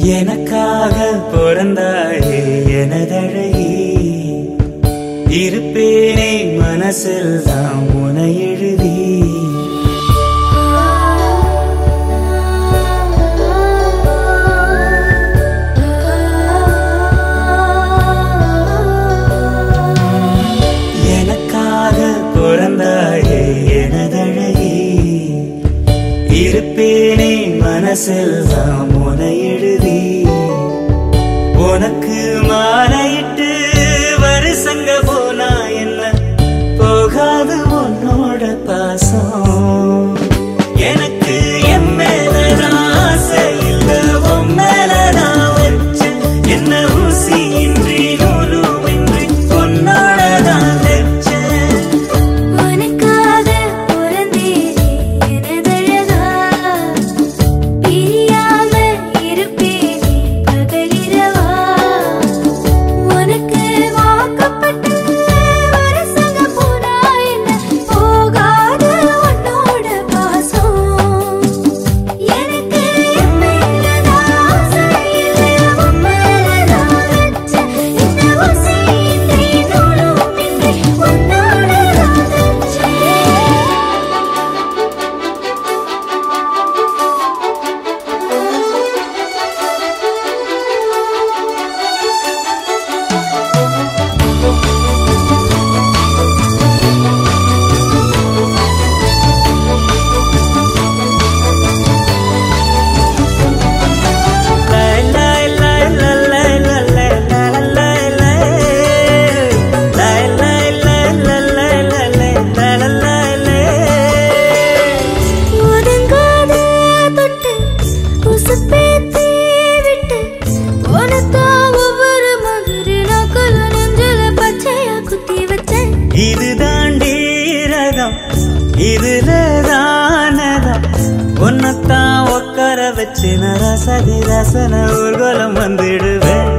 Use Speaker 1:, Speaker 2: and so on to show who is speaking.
Speaker 1: எனக்காக பிறந்தாயே எனதழகி இருப்பேனே மனசில் தான் உனை எழுதி எனக்காக பிறந்தாயே எனதழகி இருப்பேனே மனசில் தான் உனை எழுதி உனக்கு மாலையிட்டு வருஷங்க போனா என்ன போகாது உன்னோட பாசம் எனக்கு என் மேலதான் ஆசை இல்ல உன் மேலதான் வச்சேன் என்ன ஊசியின்றி நூலுமின்றி உன்னோட தான் வச்சேன்
Speaker 2: உனக்காக பிறந்தேனே எனதழகா பிரியாம இருப்பேனே பகலிரவா உனக்கு வாக்கப்பட்ட வருஷங்க போனா என்ன போகாது உன்னோட பாசம் எனக்கு என் மேலதான் ஆசை இல்லை உன் மேலதான் வச்சேன் என்ன ஊசியின்றி நூலுமின்றி உன்னோட தான் வச்சேன் ஒதுங்காத தொட்டு உசுப்பேத்தி விட்டு உனக்கா ஒவ்வொரு மாதிரி நக்கல நெஞ்சில பச்சையா குத்தி வச்சேன்
Speaker 1: இது தாண்டி ரகம் இதுல தானதம் உன்னத்தான் உட்கார வச்சு நான் ரசதி ரசன ஊர்வலம் வந்துடுவேன்